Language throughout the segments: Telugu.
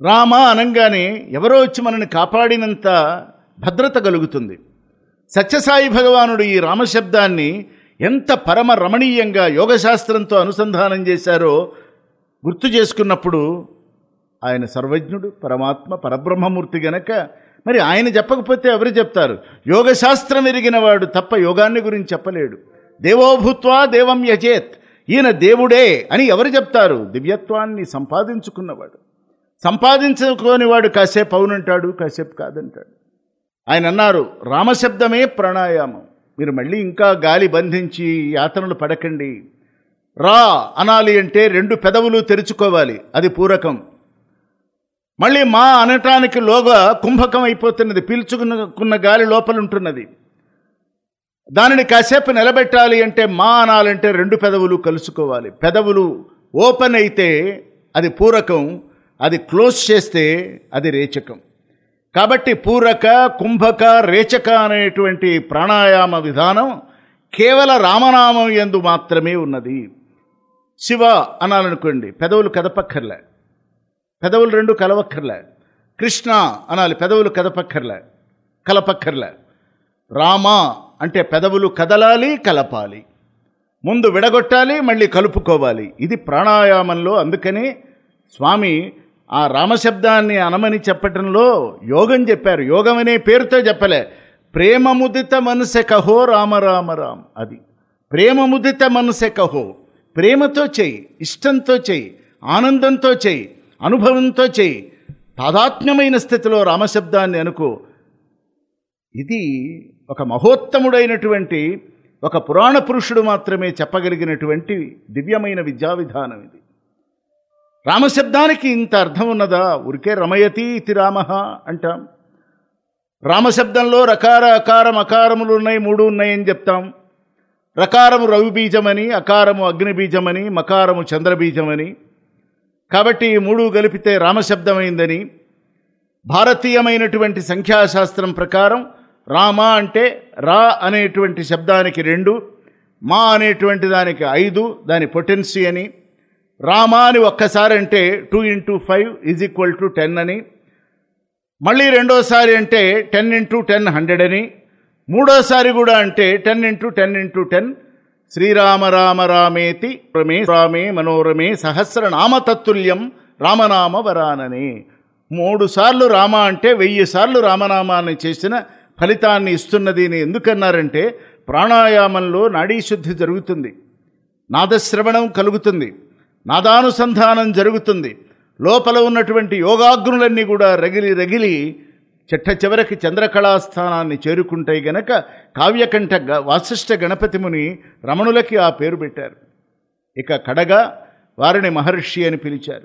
రామ అనంగానే ఎవరో వచ్చి మనని కాపాడినంత భద్రత కలుగుతుంది సత్యసాయి భగవానుడు ఈ రామశబ్దాన్ని ఎంత పరమ రమణీయంగా యోగశాస్త్రంతో అనుసంధానం చేశారో గుర్తు చేసుకున్నప్పుడు ఆయన సర్వజ్ఞుడు పరమాత్మ పరబ్రహ్మమూర్తి గనక మరి ఆయన చెప్పకపోతే ఎవరు చెప్తారు యోగశాస్త్రం ఎరిగిన వాడు తప్ప యోగాన్ని గురించి చెప్పలేడు దేవోభూత్వా దేవం యజేత్ ఈయన దేవుడే అని ఎవరు చెప్తారు దివ్యత్వాన్ని సంపాదించుకున్నవాడు సంపాదించుకోని వాడు కాసేపు అవునంటాడు కాసేపు కాదంటాడు ఆయన అన్నారు రామశబ్దమే ప్రాణాయామం మీరు మళ్ళీ ఇంకా గాలి బంధించి యాతనలు పడకండి రా అనాలి అంటే రెండు పెదవులు తెరుచుకోవాలి అది పూరకం మళ్ళీ మా అనటానికి లోగా కుంభకం అయిపోతున్నది పీల్చుకున్న గాలి లోపల ఉంటున్నది దానిని కాసేపు నిలబెట్టాలి అంటే మా అనాలంటే రెండు పెదవులు కలుసుకోవాలి పెదవులు ఓపెన్ అయితే అది పూరకం అది క్లోజ్ చేస్తే అది రేచకం కాబట్టి పూరక కుంభక రేచక అనేటువంటి ప్రాణాయామ విధానం కేవల రామనామం ఎందు మాత్రమే ఉన్నది శివ అనాలనుకోండి పెదవులు కదపక్కర్లే పెదవులు రెండు కలవక్కర్లే కృష్ణ అనాలి పెదవులు కదపక్కర్లే కలపక్కర్లే రామ అంటే పెదవులు కదలాలి కలపాలి ముందు విడగొట్టాలి మళ్ళీ కలుపుకోవాలి ఇది ప్రాణాయామంలో అందుకని స్వామి ఆ రామశబ్దాన్ని అనమని చెప్పటంలో యోగం చెప్పారు యోగం అనే పేరుతో చెప్పలే ప్రేమ ముదిత మనసె కహో రామ రామ రామ్ అది ప్రేమ ముదిత మనసె కహో ప్రేమతో చెయ్యి ఇష్టంతో చెయ్యి ఆనందంతో చెయ్యి అనుభవంతో చెయ్యి తాదాత్మ్యమైన స్థితిలో రామశబ్దాన్ని అనుకో ఇది ఒక మహోత్తముడైనటువంటి ఒక పురాణ పురుషుడు మాత్రమే చెప్పగలిగినటువంటి దివ్యమైన విద్యా విధానం ఇది రామశబ్దానికి ఇంత అర్థం ఉన్నదా ఉరికే రమయతి ఇతి రామ అంటాం రామశబ్దంలో రకార అకారం అకారములు ఉన్నాయి మూడు ఉన్నాయని చెప్తాం రకారము రవి బీజమని అకారము అగ్ని బీజమని మకారము చంద్రబీజమని కాబట్టి ఈ మూడు కలిపితే రామశబ్దమైందని భారతీయమైనటువంటి సంఖ్యాశాస్త్రం ప్రకారం రామ అంటే రా అనేటువంటి శబ్దానికి రెండు మా అనేటువంటి దానికి ఐదు దాని పొటెన్సీ అని రామ అని ఒక్కసారి అంటే two into five is equal to ten అని మళ్ళీ రెండోసారి అంటే టెన్ ఇంటూ టెన్ హండ్రెడ్ అని మూడోసారి కూడా అంటే ten into ten into ten Sri Rama Rama రామేతి రమే రామే మనోరమే సహస్రనామ తత్తుల్యం రామనామ వరానని మూడు సార్లు రామ అంటే వెయ్యి సార్లు రామనామాన్ని చేసిన ఫలితాన్ని ఇస్తున్నది అని ఎందుకన్నారంటే ప్రాణాయామంలో నాడీశుద్ధి జరుగుతుంది నాదశ్రవణం కలుగుతుంది నాదానుసంధానం జరుగుతుంది లోపల ఉన్నటువంటి యోగాగ్నులన్నీ కూడా రగిలి రగిలి చెట్ట చివరికి చంద్రకళాస్థానాన్ని చేరుకుంటాయి గనక కావ్యకంఠ గ- వాసిష్ఠ గణపతి ముని రమణులకి ఆ పేరు పెట్టారు ఇక కడగా వారిని మహర్షి అని పిలిచారు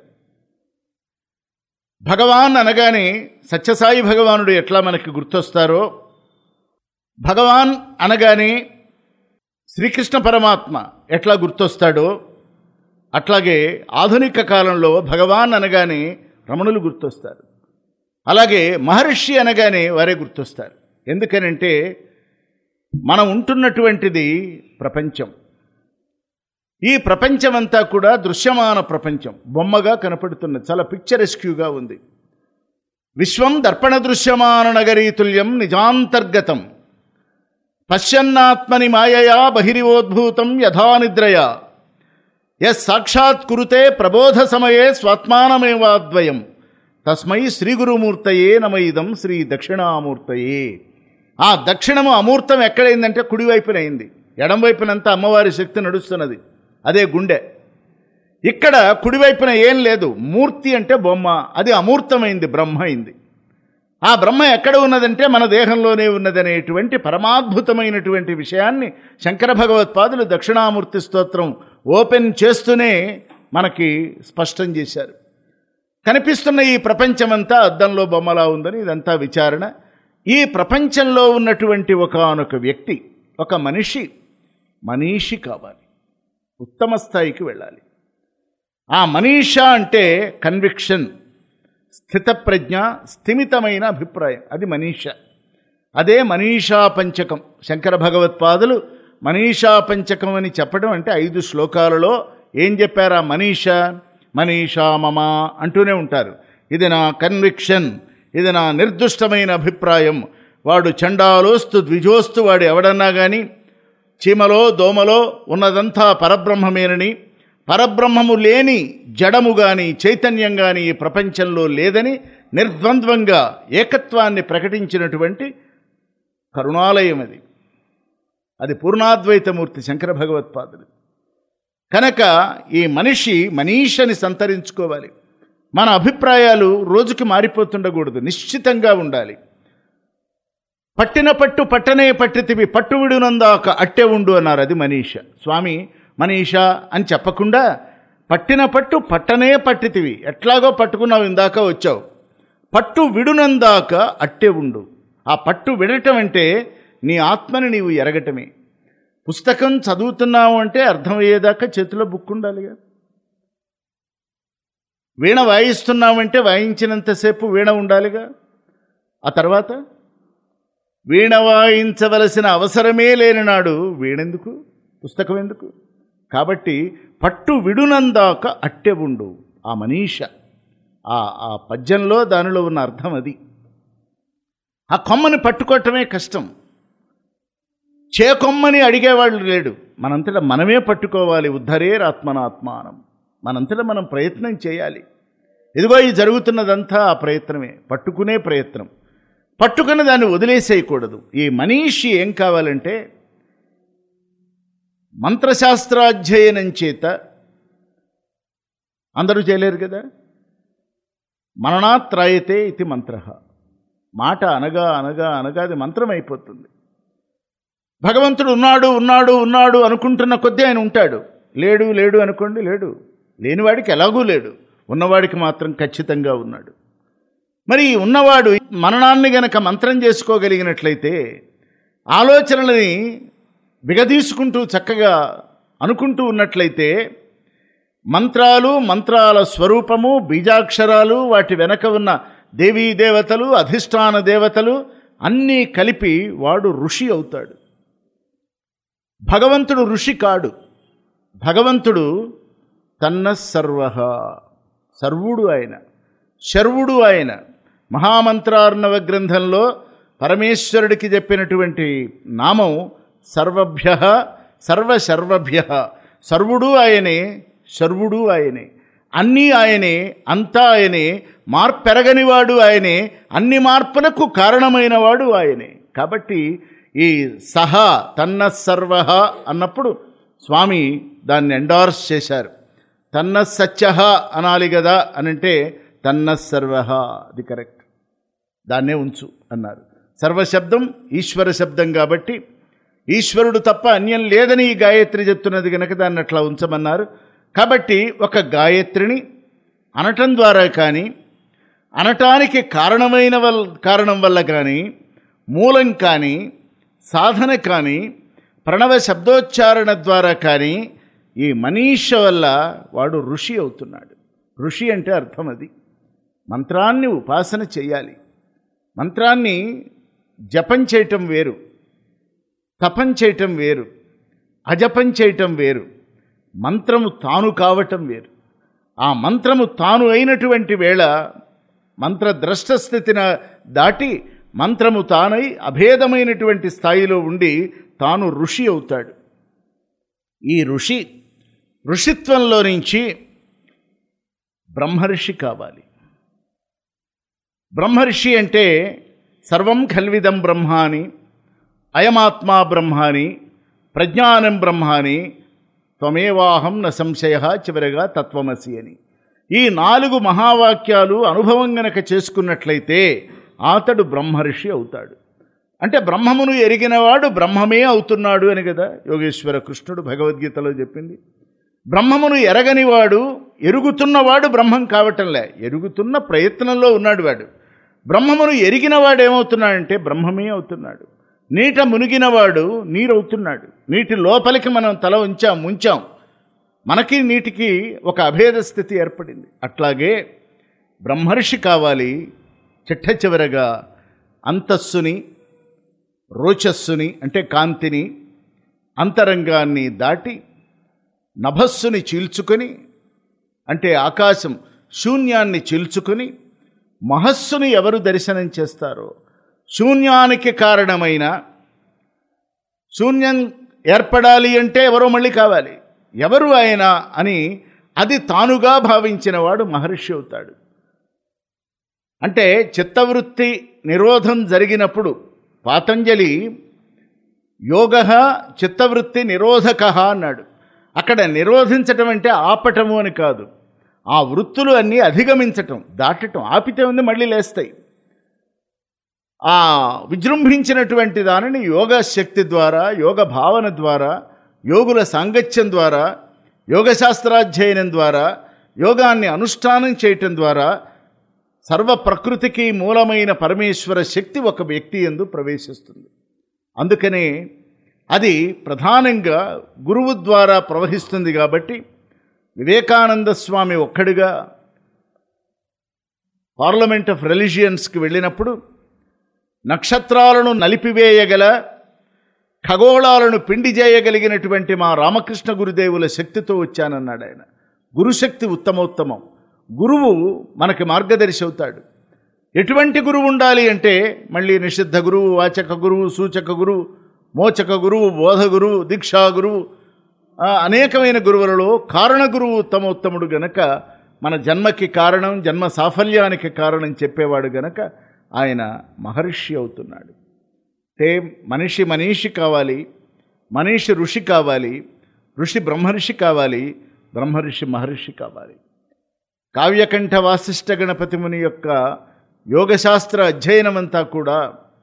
భగవాన్ అనగానే సత్యసాయి భగవానుడు ఎట్లా మనకి గుర్తొస్తారో భగవాన్ అనగానే శ్రీకృష్ణ పరమాత్మ ఎట్లా గుర్తొస్తాడో అట్లాగే ఆధునిక కాలంలో భగవాన్ అనగానే రమణులు గుర్తొస్తారు అలాగే మహర్షి అనగానే వారే గుర్తొస్తారు ఎందుకనంటే మనం ఉంటున్నటువంటిది ప్రపంచం ఈ ప్రపంచమంతా కూడా దృశ్యమాన ప్రపంచం బొమ్మగా కనపడుతున్నది చాలా పిక్చరెస్క్యూగా ఉంది విశ్వం దర్పణ దృశ్యమాన నగరీతుల్యం నిజాంతర్గతం పశ్యన్నాత్మని మాయయా బహిరివోద్భూతం యథా నిద్రయా ఎస్ సాక్షాత్ కురుతే ప్రబోధ సమయే స్వాత్మానమేవాద్వయం తస్మై శ్రీ గురుమూర్తయే నమయిదం శ్రీ దక్షిణామూర్తయే ఆ దక్షిణము అమూర్తం ఎక్కడైందంటే కుడివైపున అయింది ఎడం వైపునంతా అమ్మవారి శక్తి నడుస్తున్నది అదే గుండె ఇక్కడ కుడివైపున ఏం లేదు మూర్తి అంటే బొమ్మ అది అమూర్తమైంది బ్రహ్మ అయింది ఆ బ్రహ్మ ఎక్కడ ఉన్నదంటే మన దేహంలోనే ఉన్నదనేటువంటి పరమాద్భుతమైనటువంటి విషయాన్ని శంకర భగవత్పాదులు దక్షిణామూర్తి స్తోత్రం ఓపెన్ చేస్తూనే మనకి స్పష్టం చేశారు కనిపిస్తున్న ఈ ప్రపంచమంతా అద్దంలో బొమ్మలా ఉందని ఇదంతా విచారణ ఈ ప్రపంచంలో ఉన్నటువంటి ఒకనొక వ్యక్తి ఒక మనిషి మనీషి కావాలి ఉత్తమ స్థాయికి వెళ్ళాలి ఆ మనీష అంటే కన్విక్షన్ స్థితప్రజ్ఞ స్థిమితమైన అభిప్రాయం అది మనీష అదే మనీషా పంచకం శంకర భగవత్పాదులు మనీషా పంచకం అని చెప్పడం అంటే ఐదు శ్లోకాలలో ఏం చెప్పారా మనీష మనీషా మమ అంటూనే ఉంటారు ఇది నా కన్విక్షన్ ఇది నా నిర్దుష్టమైన అభిప్రాయం వాడు చండాలోస్తు ద్విజోస్తు వాడు ఎవడన్నా కానీ చీమలో దోమలో ఉన్నదంతా పరబ్రహ్మమేనని పరబ్రహ్మము లేని జడము గాని చైతన్యం గాని ఈ ప్రపంచంలో లేదని నిర్ద్వంద్వంగా ఏకత్వాన్ని ప్రకటించినటువంటి కరుణాలయం అది అది పూర్ణాద్వైతమూర్తి శంకర భగవత్పాదులు కనుక ఈ మనిషి మనీషని సంతరించుకోవాలి మన అభిప్రాయాలు రోజుకి మారిపోతుండకూడదు నిశ్చితంగా ఉండాలి పట్టిన పట్టు పట్టనే పట్టితివి పట్టు విడునందాక అట్టె ఉండు అన్నారు అది మనీష స్వామి మనీష అని చెప్పకుండా పట్టిన పట్టు పట్టనే పట్టితివి ఎట్లాగో పట్టుకున్నావు ఇందాక వచ్చావు పట్టు విడునందాక అట్టె ఉండు ఆ పట్టు విడటం అంటే నీ ఆత్మని నీవు ఎరగటమే పుస్తకం చదువుతున్నావు అంటే అర్థమయ్యేదాకా చేతిలో బుక్ ఉండాలిగా వీణ వాయిస్తున్నామంటే వాయించినంతసేపు వీణ ఉండాలిగా ఆ తర్వాత వీణ వాయించవలసిన అవసరమే లేని నాడు వీణెందుకు పుస్తకం ఎందుకు కాబట్టి పట్టు విడునందాక అట్టె ఉండు ఆ మనీష ఆ ఆ పద్యంలో దానిలో ఉన్న అర్థం అది ఆ కొమ్మని పట్టుకోవటమే కష్టం చేకొమ్మని అడిగేవాళ్ళు లేడు మనంతటా మనమే పట్టుకోవాలి ఉద్ధరేరాత్మనాత్మానం మనంతటా మనం ప్రయత్నం చేయాలి ఇదిగో ఈ జరుగుతున్నదంతా ఆ ప్రయత్నమే పట్టుకునే ప్రయత్నం పట్టుకుని దాన్ని వదిలేసేయకూడదు ఈ మనీషి ఏం కావాలంటే మంత్రశాస్త్రాధ్యయనం చేత అందరూ చేయలేరు కదా మననాత్రాయతే ఇది మంత్ర మాట అనగా అనగా అనగా అది మంత్రం అయిపోతుంది భగవంతుడు ఉన్నాడు ఉన్నాడు ఉన్నాడు అనుకుంటున్న కొద్దీ ఆయన ఉంటాడు లేడు లేడు అనుకోండి లేడు లేనివాడికి ఎలాగూ లేడు ఉన్నవాడికి మాత్రం ఖచ్చితంగా ఉన్నాడు మరి ఈ ఉన్నవాడు మననాన్ని గనక మంత్రం చేసుకోగలిగినట్లయితే ఆలోచనలని బిగదీసుకుంటూ చక్కగా అనుకుంటూ ఉన్నట్లయితే మంత్రాలు మంత్రాల స్వరూపము బీజాక్షరాలు వాటి వెనక ఉన్న దేవీ దేవతలు అధిష్టాన దేవతలు అన్నీ కలిపి వాడు ఋషి అవుతాడు భగవంతుడు ఋషి కాడు భగవంతుడు తన్న సర్వ సర్వుడు ఆయన శర్వుడు ఆయన మహామంత్రార్ణవ గ్రంథంలో పరమేశ్వరుడికి చెప్పినటువంటి నామం సర్వభ్య సర్వశర్వభ్య సర్వుడు ఆయనే శర్వుడు ఆయనే అన్నీ ఆయనే అంతా ఆయనే మార్పెరగనివాడు ఆయనే అన్ని మార్పులకు కారణమైనవాడు ఆయనే కాబట్టి ఈ సహ తన్న సర్వ అన్నప్పుడు స్వామి దాన్ని ఎండార్స్ చేశారు తన్న సత్య అనాలి కదా అనంటే తన్న సర్వ అది కరెక్ట్ దాన్నే ఉంచు అన్నారు సర్వశబ్దం ఈశ్వర శబ్దం కాబట్టి ఈశ్వరుడు తప్ప అన్యం లేదని ఈ గాయత్రి చెప్తున్నది కనుక దాన్ని అట్లా ఉంచమన్నారు కాబట్టి ఒక గాయత్రిని అనటం ద్వారా కానీ అనటానికి కారణమైన వల్ కారణం వల్ల కానీ మూలం కానీ సాధన కానీ ప్రణవ శబ్దోచ్చారణ ద్వారా కానీ ఈ మనీష వల్ల వాడు ఋషి అవుతున్నాడు ఋషి అంటే అర్థం అది మంత్రాన్ని ఉపాసన చేయాలి మంత్రాన్ని జపం చేయటం వేరు తపం చేయటం వేరు అజపం చేయటం వేరు మంత్రము తాను కావటం వేరు ఆ మంత్రము తాను అయినటువంటి వేళ మంత్రద్రష్ట స్థితిన దాటి మంత్రము తానై అభేదమైనటువంటి స్థాయిలో ఉండి తాను ఋషి అవుతాడు ఈ ఋషి ఋషిత్వంలో నుంచి బ్రహ్మర్షి కావాలి బ్రహ్మర్షి అంటే సర్వం ఖల్విదం బ్రహ్మాని అయమాత్మా బ్రహ్మాని ప్రజ్ఞానం బ్రహ్మాని త్వమేవాహం న సంశయ చివరిగా తత్వమసి అని ఈ నాలుగు మహావాక్యాలు అనుభవం గనక చేసుకున్నట్లయితే అతడు బ్రహ్మర్షి అవుతాడు అంటే బ్రహ్మమును ఎరిగినవాడు బ్రహ్మమే అవుతున్నాడు అని కదా యోగేశ్వర కృష్ణుడు భగవద్గీతలో చెప్పింది బ్రహ్మమును ఎరగనివాడు ఎరుగుతున్నవాడు బ్రహ్మం కావటంలే ఎరుగుతున్న ప్రయత్నంలో ఉన్నాడు వాడు బ్రహ్మమును ఎరిగినవాడు ఏమవుతున్నాడంటే బ్రహ్మమే అవుతున్నాడు నీట మునిగినవాడు నీరవుతున్నాడు నీటి లోపలికి మనం తల ఉంచాం ముంచాం మనకి నీటికి ఒక అభేద స్థితి ఏర్పడింది అట్లాగే బ్రహ్మర్షి కావాలి చిట్ట చివరగా అంతస్సుని రోచస్సుని అంటే కాంతిని అంతరంగాన్ని దాటి నభస్సుని చీల్చుకొని అంటే ఆకాశం శూన్యాన్ని చీల్చుకొని మహస్సుని ఎవరు దర్శనం చేస్తారో శూన్యానికి కారణమైన శూన్యం ఏర్పడాలి అంటే ఎవరో మళ్ళీ కావాలి ఎవరు ఆయన అని అది తానుగా భావించిన వాడు మహర్షి అవుతాడు అంటే చిత్తవృత్తి నిరోధం జరిగినప్పుడు పాతంజలి యోగ చిత్తవృత్తి నిరోధక అన్నాడు అక్కడ నిరోధించటం అంటే ఆపటము అని కాదు ఆ వృత్తులు అన్నీ అధిగమించటం దాటటం ఆపితే ఉంది మళ్ళీ లేస్తాయి ఆ విజృంభించినటువంటి దానిని యోగ శక్తి ద్వారా యోగ భావన ద్వారా యోగుల సాంగత్యం ద్వారా యోగశాస్త్రాధ్యయనం ద్వారా యోగాన్ని అనుష్ఠానం చేయటం ద్వారా సర్వ ప్రకృతికి మూలమైన పరమేశ్వర శక్తి ఒక వ్యక్తి ఎందు ప్రవేశిస్తుంది అందుకనే అది ప్రధానంగా గురువు ద్వారా ప్రవహిస్తుంది కాబట్టి వివేకానంద స్వామి ఒక్కడిగా పార్లమెంట్ ఆఫ్ రిలీజియన్స్కి వెళ్ళినప్పుడు నక్షత్రాలను నలిపివేయగల ఖగోళాలను పిండి చేయగలిగినటువంటి మా రామకృష్ణ గురుదేవుల శక్తితో వచ్చానన్నాడు ఆయన గురుశక్తి ఉత్తమోత్తమం గురువు మనకి మార్గదర్శి అవుతాడు ఎటువంటి గురువు ఉండాలి అంటే మళ్ళీ నిషిద్ధ గురువు వాచక గురువు సూచక గురువు మోచక గురువు బోధ గురువు దీక్షా గురువు ఆ, అనేకమైన గురువులలో కారణ గురువు ఉత్తమోత్తముడు గనక మన జన్మకి కారణం జన్మ సాఫల్యానికి కారణం చెప్పేవాడు గనక ఆయన మహర్షి అవుతున్నాడు అంటే మనిషి మనీషి కావాలి మనీషి ఋషి కావాలి ఋషి బ్రహ్మర్షి కావాలి బ్రహ్మర్షి మహర్షి కావాలి కావ్యకంఠ వాసిష్ఠ గణపతి ముని యొక్క యోగశాస్త్ర అధ్యయనమంతా కూడా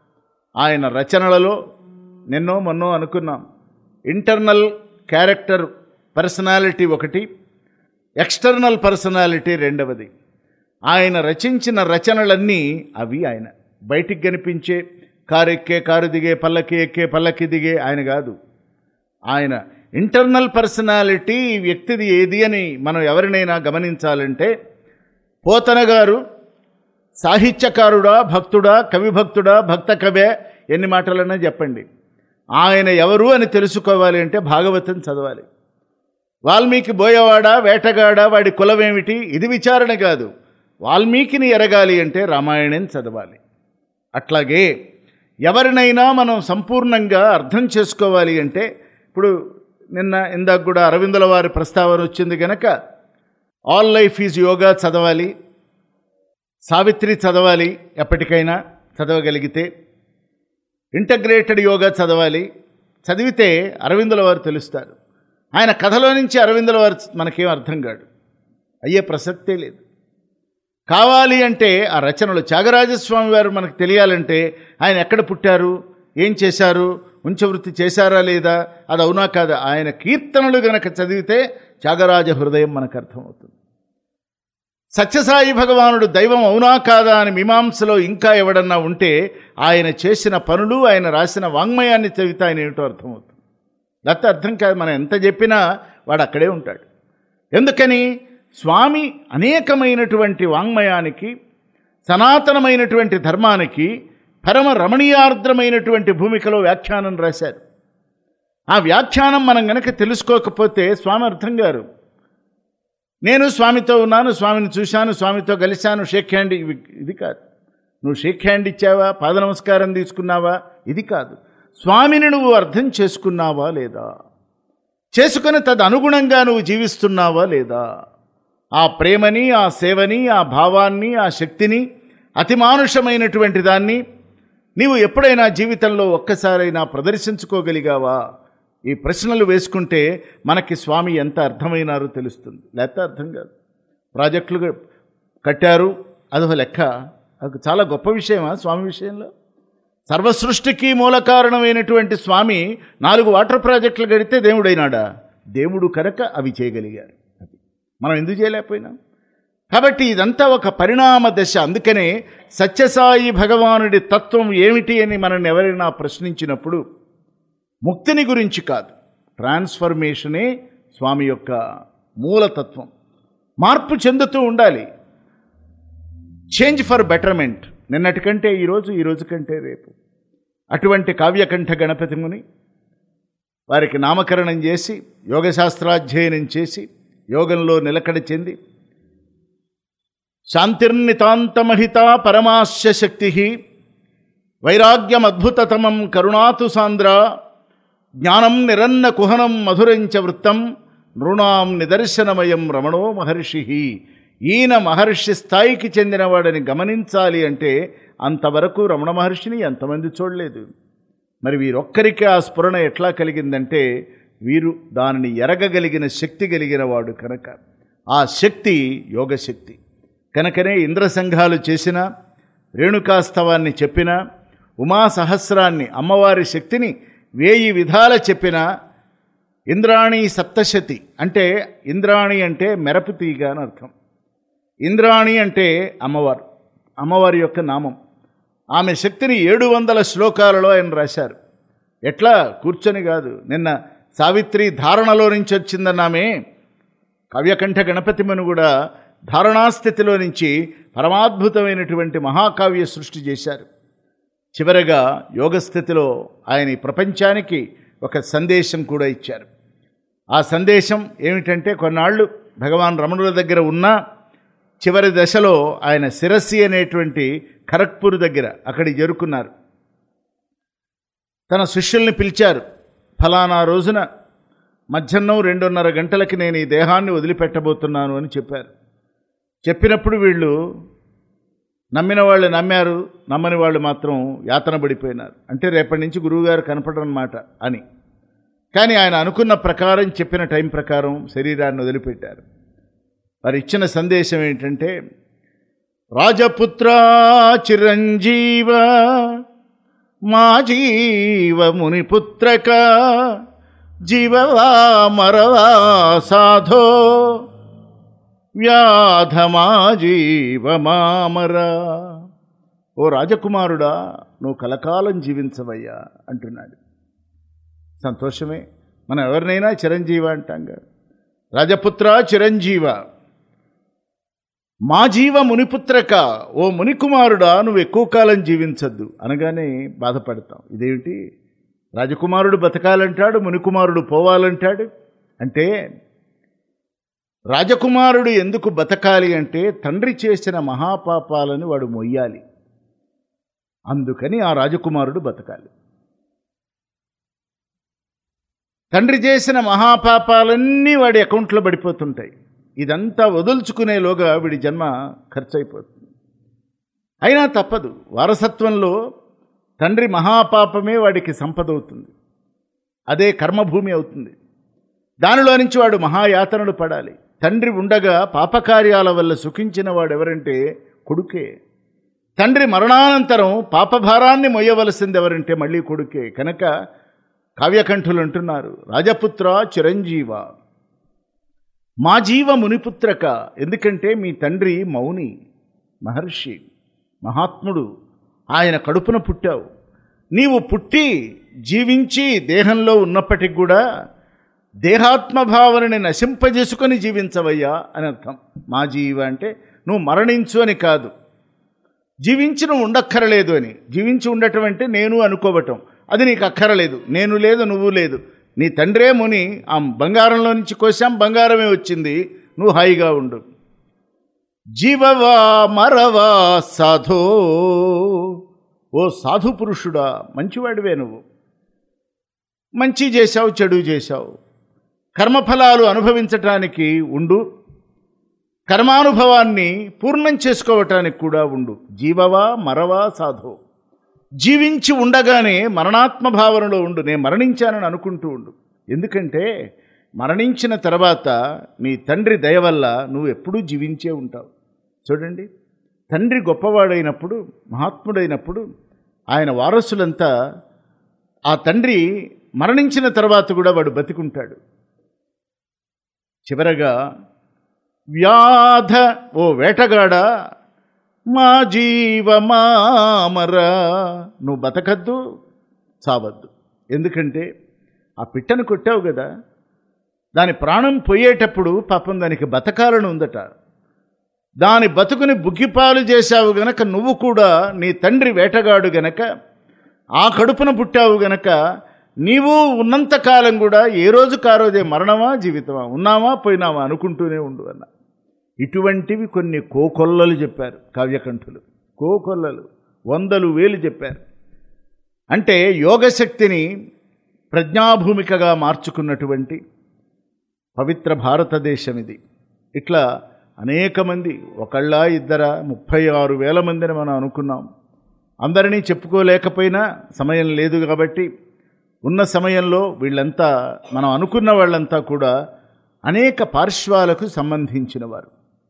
ఆయన రచనలలో నిన్నో మొన్నో అనుకున్నాం ఇంటర్నల్ క్యారెక్టర్ పర్సనాలిటీ ఒకటి ఎక్స్టర్నల్ పర్సనాలిటీ రెండవది ఆయన రచించిన రచనలన్నీ అవి ఆయన బయటికి కనిపించే కారు ఎక్కే కారు దిగే పల్లకి ఎక్కే పల్లకి దిగే ఆయన కాదు ఆయన ఇంటర్నల్ పర్సనాలిటీ ఈ వ్యక్తిది ఏది అని మనం ఎవరినైనా గమనించాలంటే పోతన గారు సాహిత్యకారుడా భక్తుడా కవి భక్తుడా భక్త కవే ఎన్ని మాటలన్నా చెప్పండి ఆయన ఎవరు అని తెలుసుకోవాలి అంటే భాగవతం చదవాలి వాల్మీకి బోయవాడా వేటగాడా వాడి కులమేమిటి ఇది విచారణ కాదు వాల్మీకిని ఎరగాలి అంటే రామాయణం చదవాలి అట్లాగే ఎవరినైనా మనం సంపూర్ణంగా అర్థం చేసుకోవాలి అంటే ఇప్పుడు నిన్న ఇందాక కూడా అరవిందుల వారి ప్రస్తావన వచ్చింది కనుక ఆల్ లైఫ్ ఈజ్ యోగా చదవాలి సావిత్రి చదవాలి ఎప్పటికైనా చదవగలిగితే ఇంటగ్రేటెడ్ యోగా చదవాలి చదివితే అరవిందుల వారు తెలుస్తారు ఆయన కథలో నుంచి అరవిందుల వారు మనకేం అర్థం కాడు అయ్యే ప్రసక్తే లేదు కావాలి అంటే ఆ రచనలు త్యాగరాజస్వామి వారు మనకు తెలియాలంటే ఆయన ఎక్కడ పుట్టారు ఏం చేశారు ఉంచవృత్తి చేశారా లేదా అది అవునా కాదా ఆయన కీర్తనలు గనక చదివితే త్యాగరాజ హృదయం మనకు అర్థమవుతుంది సత్యసాయి భగవానుడు దైవం అవునా కాదా అని మీమాంసలో ఇంకా ఎవడన్నా ఉంటే ఆయన చేసిన పనులు ఆయన రాసిన వాంగ్మయాన్ని చదివితే ఆయన ఏమిటో అర్థమవుతుంది లేకపోతే అర్థం కాదు మనం ఎంత చెప్పినా వాడు అక్కడే ఉంటాడు ఎందుకని స్వామి అనేకమైనటువంటి వాంగ్మయానికి సనాతనమైనటువంటి ధర్మానికి పరమ రమణీయార్ద్రమైనటువంటి భూమికలో వ్యాఖ్యానం రాశారు ఆ వ్యాఖ్యానం మనం గనక తెలుసుకోకపోతే స్వామి అర్థం గారు నేను స్వామితో ఉన్నాను స్వామిని చూశాను స్వామితో కలిశాను షేక్ హ్యాండ్ ఇవి ఇది కాదు నువ్వు షేక్ హ్యాండ్ ఇచ్చావా పాద నమస్కారం తీసుకున్నావా ఇది కాదు స్వామిని నువ్వు అర్థం చేసుకున్నావా లేదా చేసుకుని తదనుగుణంగా నువ్వు జీవిస్తున్నావా లేదా ఆ ప్రేమని ఆ సేవని ఆ భావాన్ని ఆ శక్తిని అతిమానుషమైనటువంటి దాన్ని నీవు ఎప్పుడైనా జీవితంలో ఒక్కసారైనా ప్రదర్శించుకోగలిగావా ఈ ప్రశ్నలు వేసుకుంటే మనకి స్వామి ఎంత అర్థమైనారో తెలుస్తుంది లేకపోతే అర్థం కాదు ప్రాజెక్టులు కట్టారు అదొక లెక్క అది చాలా గొప్ప విషయమా స్వామి విషయంలో సర్వసృష్టికి మూల కారణమైనటువంటి స్వామి నాలుగు వాటర్ ప్రాజెక్టులు కడితే దేవుడైనాడా దేవుడు కనుక అవి చేయగలిగారు అది మనం ఎందుకు చేయలేకపోయినాం కాబట్టి ఇదంతా ఒక పరిణామ దశ అందుకనే సత్యసాయి భగవానుడి తత్వం ఏమిటి అని మనల్ని ఎవరైనా ప్రశ్నించినప్పుడు ముక్తిని గురించి కాదు ట్రాన్స్ఫర్మేషనే స్వామి యొక్క మూలతత్వం మార్పు చెందుతూ ఉండాలి చేంజ్ ఫర్ బెటర్మెంట్ నిన్నటి కంటే ఈరోజు ఈ రోజు కంటే రేపు అటువంటి కావ్యకంఠ గణపతి ముని వారికి నామకరణం చేసి యోగశాస్త్రాధ్యయనం చేసి యోగంలో నిలకడ చెంది శాంతిర్నితాంతమహిత పరమాస్య శక్తి వైరాగ్యమద్భుతతమం కరుణాతు సాంద్ర జ్ఞానం నిరన్న కుహనం మధురంచ వృత్తం నృణాం నిదర్శనమయం రమణో మహర్షి ఈయన మహర్షి స్థాయికి చెందినవాడని గమనించాలి అంటే అంతవరకు రమణ మహర్షిని ఎంతమంది చూడలేదు మరి వీరొక్కరికి ఆ స్ఫురణ ఎట్లా కలిగిందంటే వీరు దానిని ఎరగగలిగిన శక్తి కలిగిన వాడు కనుక ఆ శక్తి యోగశక్తి కనుకనే ఇంద్ర సంఘాలు చేసిన రేణుకాస్తవాన్ని చెప్పిన ఉమా సహస్రాన్ని అమ్మవారి శక్తిని వేయి విధాల చెప్పిన ఇంద్రాణి సప్తశతి అంటే ఇంద్రాణి అంటే మెరపు తీగ అని అర్థం ఇంద్రాణి అంటే అమ్మవారు అమ్మవారి యొక్క నామం ఆమె శక్తిని ఏడు వందల శ్లోకాలలో ఆయన రాశారు ఎట్లా కూర్చొని కాదు నిన్న సావిత్రి ధారణలో నుంచి వచ్చిందన్నామే కావ్యకంఠ గణపతిమను కూడా ధారణాస్థితిలో నుంచి పరమాద్భుతమైనటువంటి మహాకావ్య సృష్టి చేశారు చివరగా యోగస్థితిలో ఆయన ఈ ప్రపంచానికి ఒక సందేశం కూడా ఇచ్చారు ఆ సందేశం ఏమిటంటే కొన్నాళ్ళు భగవాన్ రమణుల దగ్గర ఉన్నా చివరి దశలో ఆయన శిరస్సి అనేటువంటి ఖరగ్పూర్ దగ్గర అక్కడికి చేరుకున్నారు తన శిష్యుల్ని పిలిచారు ఫలానా రోజున మధ్యాహ్నం రెండున్నర గంటలకి నేను ఈ దేహాన్ని వదిలిపెట్టబోతున్నాను అని చెప్పారు చెప్పినప్పుడు వీళ్ళు నమ్మిన వాళ్ళు నమ్మారు నమ్మని వాళ్ళు మాత్రం యాతన పడిపోయినారు అంటే రేపటి నుంచి గురువుగారు కనపడనమాట అని కానీ ఆయన అనుకున్న ప్రకారం చెప్పిన టైం ప్రకారం శరీరాన్ని వదిలిపెట్టారు వారు ఇచ్చిన సందేశం ఏంటంటే రాజపుత్ర చిరంజీవ మా జీవ మునిపుత్రక జీవవా మరవా సాధో వ్యాధమా జీవ మామరా ఓ రాజకుమారుడా నువ్వు కలకాలం జీవించవయ్యా అంటున్నాడు సంతోషమే మనం ఎవరినైనా చిరంజీవ అంటాం కదా రాజపుత్ర చిరంజీవ మా జీవ మునిపుత్రక ఓ మునికుమారుడా నువ్వు ఎక్కువ కాలం జీవించద్దు అనగానే బాధపడతాం ఇదేమిటి రాజకుమారుడు బతకాలంటాడు మునికుమారుడు పోవాలంటాడు అంటే రాజకుమారుడు ఎందుకు బతకాలి అంటే తండ్రి చేసిన మహాపాపాలను వాడు మొయ్యాలి అందుకని ఆ రాజకుమారుడు బతకాలి తండ్రి చేసిన మహాపాపాలన్నీ వాడి అకౌంట్లో పడిపోతుంటాయి ఇదంతా వదుల్చుకునేలోగా వీడి జన్మ ఖర్చు అయిపోతుంది అయినా తప్పదు వారసత్వంలో తండ్రి మహాపాపమే వాడికి సంపద అవుతుంది అదే కర్మభూమి అవుతుంది దానిలో నుంచి వాడు మహాయాతనలు పడాలి తండ్రి ఉండగా పాపకార్యాల వల్ల సుఖించిన వాడు ఎవరంటే కొడుకే తండ్రి మరణానంతరం పాపభారాన్ని మొయ్యవలసింది ఎవరంటే మళ్ళీ కొడుకే కనుక కావ్యకంఠులు అంటున్నారు రాజపుత్ర చిరంజీవ మా జీవ మునిపుత్రక ఎందుకంటే మీ తండ్రి మౌని మహర్షి మహాత్ముడు ఆయన కడుపున పుట్టావు నీవు పుట్టి జీవించి దేహంలో ఉన్నప్పటికి కూడా దేహాత్మభావనని నశింపజేసుకొని జీవించవయ్యా అని అర్థం మా జీవ అంటే నువ్వు మరణించు అని కాదు జీవించి నువ్వు ఉండక్కరలేదు అని జీవించి ఉండటం అంటే నేను అనుకోవటం అది నీకు అక్కరలేదు నేను లేదు నువ్వు లేదు నీ తండ్రే ముని ఆ బంగారంలో నుంచి కోసాం బంగారమే వచ్చింది నువ్వు హాయిగా ఉండు జీవవా మరవా సాధో ఓ సాధు పురుషుడా మంచివాడివే నువ్వు మంచి చేశావు చెడు చేశావు కర్మఫలాలు అనుభవించటానికి ఉండు కర్మానుభవాన్ని పూర్ణం చేసుకోవటానికి కూడా ఉండు జీవవా మరవా సాధో జీవించి ఉండగానే మరణాత్మ భావనలో ఉండు నేను మరణించానని అనుకుంటూ ఉండు ఎందుకంటే మరణించిన తర్వాత నీ తండ్రి దయ వల్ల నువ్వు ఎప్పుడూ జీవించే ఉంటావు చూడండి తండ్రి గొప్పవాడైనప్పుడు మహాత్ముడైనప్పుడు ఆయన వారసులంతా ఆ తండ్రి మరణించిన తర్వాత కూడా వాడు బతికుంటాడు చివరగా వ్యాధ ఓ వేటగాడ మా జీవ మామరా నువ్వు బతకద్దు చావద్దు ఎందుకంటే ఆ పిట్టను కొట్టావు కదా దాని ప్రాణం పోయేటప్పుడు పాపం దానికి బతకాలను ఉందట దాని బతుకుని బుగ్గిపాలు చేశావు గనక నువ్వు కూడా నీ తండ్రి వేటగాడు గనక ఆ కడుపున పుట్టావు గనక నీవు ఉన్నంతకాలం కూడా ఏ రోజు కారోజే మరణమా జీవితమా ఉన్నామా పోయినామా అనుకుంటూనే ఉండు అన్న ఇటువంటివి కొన్ని కోకొల్లలు చెప్పారు కావ్యకంఠులు కోకొల్లలు వందలు వేలు చెప్పారు అంటే యోగశక్తిని ప్రజ్ఞాభూమికగా మార్చుకున్నటువంటి పవిత్ర భారతదేశం ఇది ఇట్లా అనేక మంది ఒకళ్ళ ఇద్దర ముప్పై ఆరు వేల మందిని మనం అనుకున్నాం అందరినీ చెప్పుకోలేకపోయినా సమయం లేదు కాబట్టి ఉన్న సమయంలో వీళ్ళంతా మనం అనుకున్న వాళ్ళంతా కూడా అనేక పార్శ్వాలకు సంబంధించిన వారు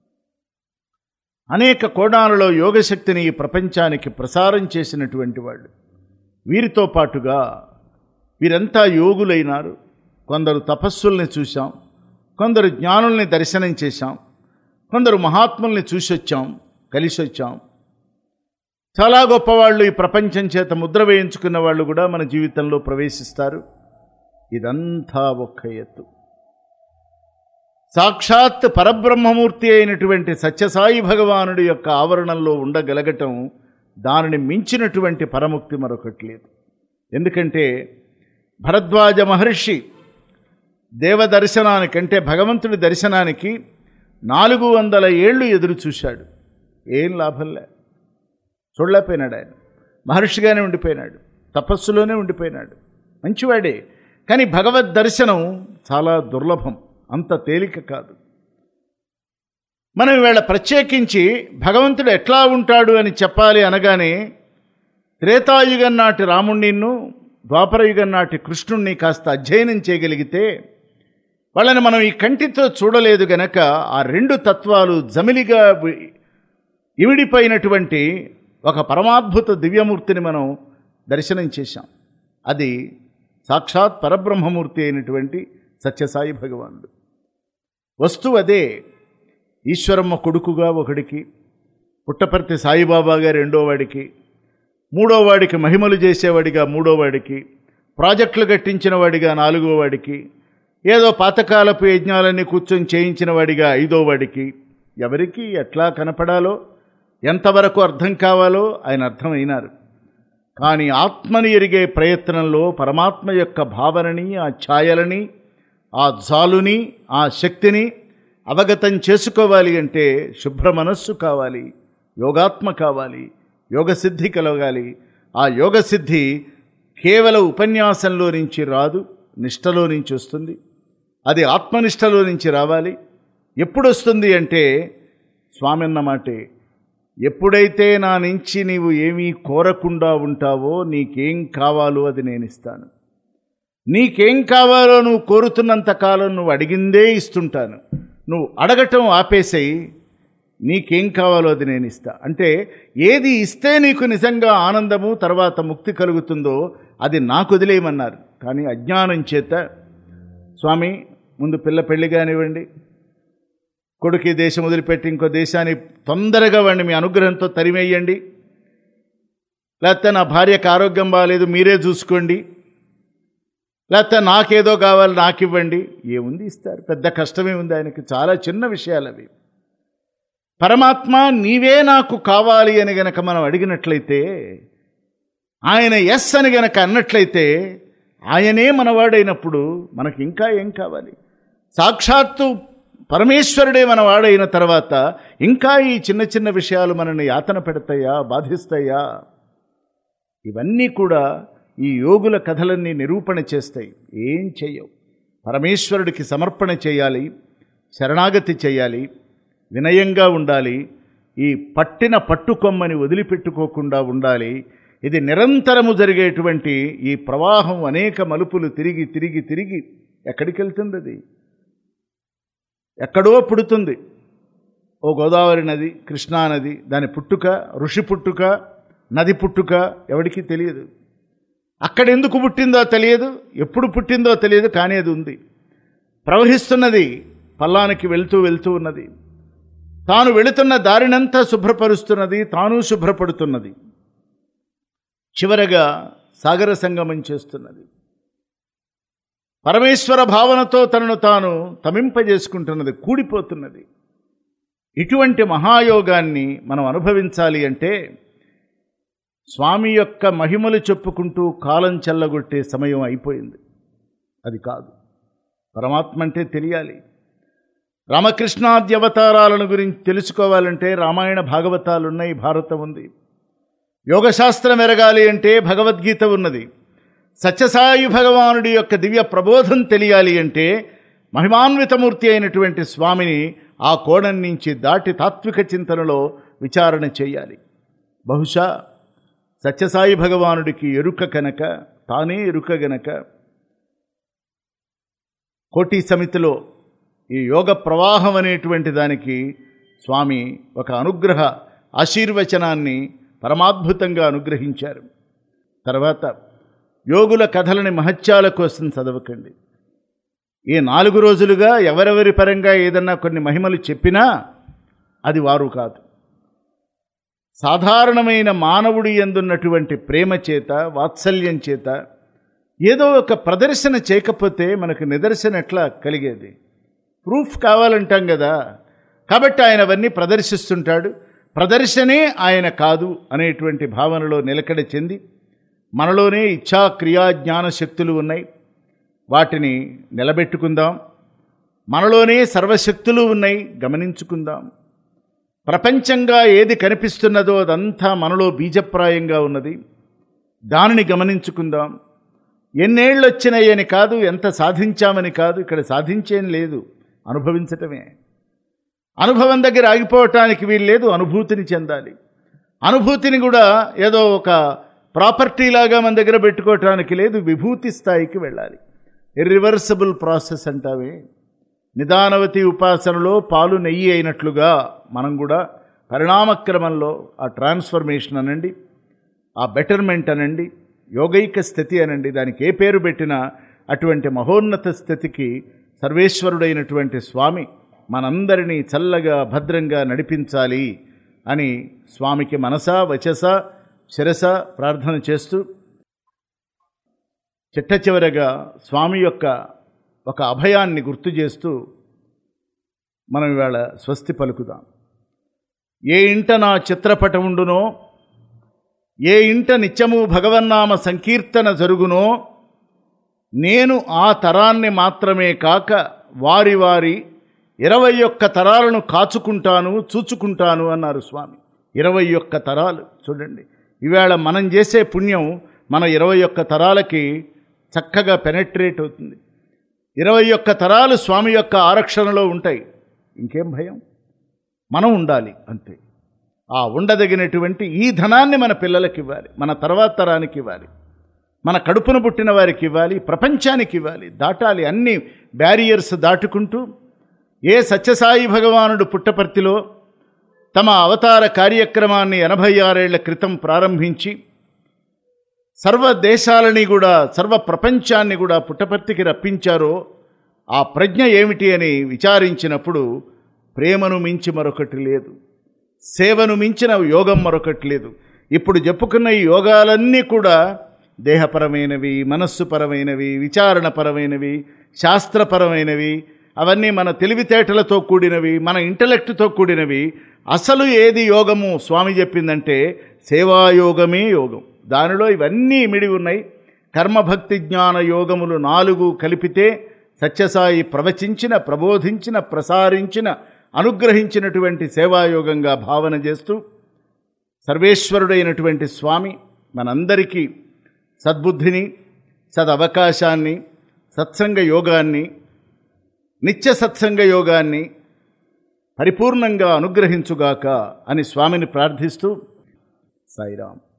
అనేక కోణాలలో యోగశక్తిని ఈ ప్రపంచానికి ప్రసారం చేసినటువంటి వాళ్ళు వీరితో పాటుగా వీరంతా యోగులైనారు కొందరు తపస్సుల్ని చూశాం కొందరు జ్ఞానుల్ని దర్శనం చేశాం కొందరు మహాత్ముల్ని చూసొచ్చాం కలిసి వచ్చాం చాలా గొప్పవాళ్ళు ఈ ప్రపంచం చేత ముద్ర వేయించుకున్న వాళ్ళు కూడా మన జీవితంలో ప్రవేశిస్తారు ఇదంతా ఒక్క ఎత్తు సాక్షాత్ పరబ్రహ్మమూర్తి అయినటువంటి సత్యసాయి భగవానుడి యొక్క ఆవరణంలో ఉండగలగటం దానిని మించినటువంటి పరముక్తి మరొకటి లేదు ఎందుకంటే భరద్వాజ మహర్షి దేవదర్శనానికి అంటే భగవంతుడి దర్శనానికి నాలుగు వందల ఏళ్ళు ఎదురు చూశాడు ఏం లాభంలే చూడలేకపోయినాడు ఆయన మహర్షిగానే ఉండిపోయినాడు తపస్సులోనే ఉండిపోయినాడు మంచివాడే కానీ భగవద్ దర్శనం చాలా దుర్లభం అంత తేలిక కాదు మనం ఇవాళ ప్రత్యేకించి భగవంతుడు ఎట్లా ఉంటాడు అని చెప్పాలి అనగానే త్రేతాయుగం నాటి రాముణ్ణిను ద్వాపరయుగం నాటి కృష్ణుణ్ణి కాస్త అధ్యయనం చేయగలిగితే వాళ్ళని మనం ఈ కంటితో చూడలేదు గనక ఆ రెండు తత్వాలు జమిలిగా వి- ఇమిడిపోయినటువంటి ఒక పరమాద్భుత దివ్యమూర్తిని మనం దర్శనం చేశాం అది సాక్షాత్ పరబ్రహ్మమూర్తి అయినటువంటి సత్యసాయి భగవానుడు వస్తువు అదే ఈశ్వరమ్మ కొడుకుగా ఒకడికి పుట్టపర్తి సాయిబాబాగా రెండో వాడికి మూడో వాడికి మహిమలు చేసేవాడిగా మూడో వాడికి ప్రాజెక్టులు కట్టించిన వాడిగా నాలుగో వాడికి ఏదో పాతకాలపు యజ్ఞాలన్నీ కూర్చొని చేయించిన వాడిగా ఐదో వాడికి ఎవరికి ఎట్లా కనపడాలో ఎంతవరకు అర్థం కావాలో ఆయన అర్థమైనారు కానీ ఆత్మని ఎరిగే ప్రయత్నంలో పరమాత్మ యొక్క భావనని ఆ ఛాయలని ఆ జాలుని ఆ శక్తిని అవగతం చేసుకోవాలి అంటే శుభ్ర మనస్సు కావాలి యోగాత్మ కావాలి యోగసిద్ధి కలగాలి ఆ యోగసిద్ధి కేవల ఉపన్యాసంలో నుంచి రాదు నిష్టలో నుంచి వస్తుంది అది ఆత్మనిష్టలో నుంచి రావాలి ఎప్పుడు వస్తుంది అంటే స్వామి అన్నమాటే ఎప్పుడైతే నా నుంచి నీవు ఏమీ కోరకుండా ఉంటావో నీకేం కావాలో అది నేను ఇస్తాను నీకేం కావాలో నువ్వు కోరుతున్నంత కాలం నువ్వు అడిగిందే ఇస్తుంటాను నువ్వు అడగటం ఆపేసేయి నీకేం కావాలో అది నేను ఇస్తా అంటే ఏది ఇస్తే నీకు నిజంగా ఆనందము తర్వాత ముక్తి కలుగుతుందో అది నాకు వదిలేయమన్నారు కానీ అజ్ఞానం చేత స్వామి ముందు పిల్ల పెళ్లి కానివ్వండి కొడుకు ఈ దేశం వదిలిపెట్టి ఇంకో దేశాన్ని తొందరగా వాడిని మీ అనుగ్రహంతో తరిమేయండి లేకపోతే నా భార్యకు ఆరోగ్యం బాగాలేదు మీరే చూసుకోండి లేకపోతే నాకేదో కావాలి నాకు ఇవ్వండి ఏముంది ఇస్తారు పెద్ద కష్టమే ఉంది ఆయనకి చాలా చిన్న విషయాలు అవి పరమాత్మ నీవే నాకు కావాలి అని గనక మనం అడిగినట్లయితే ఆయన ఎస్ అని గనక అన్నట్లయితే ఆయనే మనవాడైనప్పుడు మనకి ఇంకా ఏం కావాలి సాక్షాత్తు పరమేశ్వరుడే మనవాడైన తర్వాత ఇంకా ఈ చిన్న చిన్న విషయాలు మనల్ని యాతన పెడతాయా బాధిస్తాయా ఇవన్నీ కూడా ఈ యోగుల కథలన్నీ నిరూపణ చేస్తాయి ఏం చెయ్యవు పరమేశ్వరుడికి సమర్పణ చేయాలి శరణాగతి చేయాలి వినయంగా ఉండాలి ఈ పట్టిన పట్టుకొమ్మని వదిలిపెట్టుకోకుండా ఉండాలి ఇది నిరంతరము జరిగేటువంటి ఈ ప్రవాహం అనేక మలుపులు తిరిగి తిరిగి తిరిగి ఎక్కడికి వెళ్తుంది అది ఎక్కడో పుడుతుంది ఓ గోదావరి నది కృష్ణా నది దాని పుట్టుక ఋషి పుట్టుక నది పుట్టుక ఎవడికి తెలియదు అక్కడ ఎందుకు పుట్టిందో తెలియదు ఎప్పుడు పుట్టిందో తెలియదు కానీ అది ఉంది ప్రవహిస్తున్నది పల్లానికి వెళ్తూ వెళ్తూ ఉన్నది తాను వెళుతున్న దారినంతా శుభ్రపరుస్తున్నది తాను శుభ్రపడుతున్నది చివరగా సాగర సంగమం చేస్తున్నది పరమేశ్వర భావనతో తనను తాను తమింపజేసుకుంటున్నది కూడిపోతున్నది ఇటువంటి మహాయోగాన్ని మనం అనుభవించాలి అంటే స్వామి యొక్క మహిమలు చెప్పుకుంటూ కాలం చల్లగొట్టే సమయం అయిపోయింది అది కాదు పరమాత్మ అంటే తెలియాలి రామకృష్ణాద్య అవతారాలను గురించి తెలుసుకోవాలంటే రామాయణ భాగవతాలు ఉన్నాయి భారతం ఉంది యోగశాస్త్రం ఎరగాలి అంటే భగవద్గీత ఉన్నది సత్యసాయి భగవానుడి యొక్క దివ్య ప్రబోధం తెలియాలి అంటే మహిమాన్వితమూర్తి అయినటువంటి స్వామిని ఆ కోణం నుంచి దాటి తాత్విక చింతనలో విచారణ చేయాలి బహుశా సత్యసాయి భగవానుడికి ఎరుక కనుక తానే ఎరుక గనక కోటి సమితిలో ఈ యోగ ప్రవాహం అనేటువంటి దానికి స్వామి ఒక అనుగ్రహ ఆశీర్వచనాన్ని పరమాద్భుతంగా అనుగ్రహించారు తర్వాత యోగుల కథలని మహత్యాల కోసం చదవకండి ఈ నాలుగు రోజులుగా ఎవరెవరి పరంగా ఏదన్నా కొన్ని మహిమలు చెప్పినా అది వారు కాదు సాధారణమైన మానవుడి ఎందున్నటువంటి ప్రేమ చేత వాత్సల్యం చేత ఏదో ఒక ప్రదర్శన చేయకపోతే మనకు నిదర్శన ఎట్లా కలిగేది ప్రూఫ్ కావాలంటాం కదా కాబట్టి ఆయన అవన్నీ ప్రదర్శిస్తుంటాడు ప్రదర్శనే ఆయన కాదు అనేటువంటి భావనలో నిలకడ చెంది మనలోనే ఇచ్ఛా క్రియా జ్ఞాన శక్తులు ఉన్నాయి వాటిని నిలబెట్టుకుందాం మనలోనే సర్వశక్తులు ఉన్నాయి గమనించుకుందాం ప్రపంచంగా ఏది కనిపిస్తున్నదో అదంతా మనలో బీజప్రాయంగా ఉన్నది దానిని గమనించుకుందాం ఎన్నేళ్ళు వచ్చినాయని కాదు ఎంత సాధించామని కాదు ఇక్కడ సాధించేం లేదు అనుభవించటమే అనుభవం దగ్గర ఆగిపోవటానికి వీలు లేదు అనుభూతిని చెందాలి అనుభూతిని కూడా ఏదో ఒక ప్రాపర్టీ లాగా మన దగ్గర పెట్టుకోవటానికి లేదు విభూతి స్థాయికి వెళ్ళాలి ఇర్రివర్సబుల్ ప్రాసెస్ అంటావే నిదానవతి ఉపాసనలో పాలు నెయ్యి అయినట్లుగా మనం కూడా పరిణామక్రమంలో ఆ ట్రాన్స్ఫర్మేషన్ అనండి ఆ బెటర్మెంట్ అనండి యోగైక స్థితి అనండి దానికి ఏ పేరు పెట్టినా అటువంటి మహోన్నత స్థితికి సర్వేశ్వరుడైనటువంటి స్వామి మనందరినీ చల్లగా భద్రంగా నడిపించాలి అని స్వామికి మనస వచస శిరస ప్రార్థన చేస్తూ చిట్ట చివరగా స్వామి యొక్క ఒక అభయాన్ని గుర్తు చేస్తూ మనం ఇవాళ స్వస్తి పలుకుదాం ఏ ఇంట నా చిత్రపటం ఉండునో ఏ ఇంట నిత్యము భగవన్నామ సంకీర్తన జరుగునో నేను ఆ తరాన్ని మాత్రమే కాక వారి వారి ఇరవై ఒక్క తరాలను కాచుకుంటాను చూచుకుంటాను అన్నారు స్వామి ఇరవై ఒక్క తరాలు చూడండి ఈవేళ మనం చేసే పుణ్యం మన ఇరవై ఒక్క తరాలకి చక్కగా పెనట్రేట్ అవుతుంది ఇరవై ఒక్క తరాలు స్వామి యొక్క ఆరక్షణలో ఉంటాయి ఇంకేం భయం మనం ఉండాలి అంతే ఆ ఉండదగినటువంటి ఈ ధనాన్ని మన పిల్లలకి ఇవ్వాలి మన తర్వాత తరానికి ఇవ్వాలి మన కడుపున పుట్టిన వారికి ఇవ్వాలి ప్రపంచానికి ఇవ్వాలి దాటాలి అన్ని బ్యారియర్స్ దాటుకుంటూ ఏ సత్యసాయి భగవానుడు పుట్టపర్తిలో తమ అవతార కార్యక్రమాన్ని ఎనభై ఆరేళ్ల క్రితం ప్రారంభించి సర్వ దేశాలని కూడా సర్వ ప్రపంచాన్ని కూడా పుట్టపర్తికి రప్పించారో ఆ ప్రజ్ఞ ఏమిటి అని విచారించినప్పుడు ప్రేమను మించి మరొకటి లేదు సేవను మించిన యోగం మరొకటి లేదు ఇప్పుడు చెప్పుకున్న ఈ యోగాలన్నీ కూడా దేహపరమైనవి మనస్సుపరమైనవి విచారణపరమైనవి శాస్త్రపరమైనవి అవన్నీ మన తెలివితేటలతో కూడినవి మన ఇంటలెక్ట్తో కూడినవి అసలు ఏది యోగము స్వామి చెప్పిందంటే సేవాయోగమే యోగం దానిలో ఇవన్నీ ఇమిడి ఉన్నాయి కర్మభక్తి జ్ఞాన యోగములు నాలుగు కలిపితే సత్యసాయి ప్రవచించిన ప్రబోధించిన ప్రసారించిన అనుగ్రహించినటువంటి సేవాయోగంగా భావన చేస్తూ సర్వేశ్వరుడైనటువంటి స్వామి మనందరికీ సద్బుద్ధిని సదవకాశాన్ని సత్సంగ యోగాన్ని నిత్య సత్సంగ యోగాన్ని పరిపూర్ణంగా అనుగ్రహించుగాక అని స్వామిని ప్రార్థిస్తూ సాయిరాం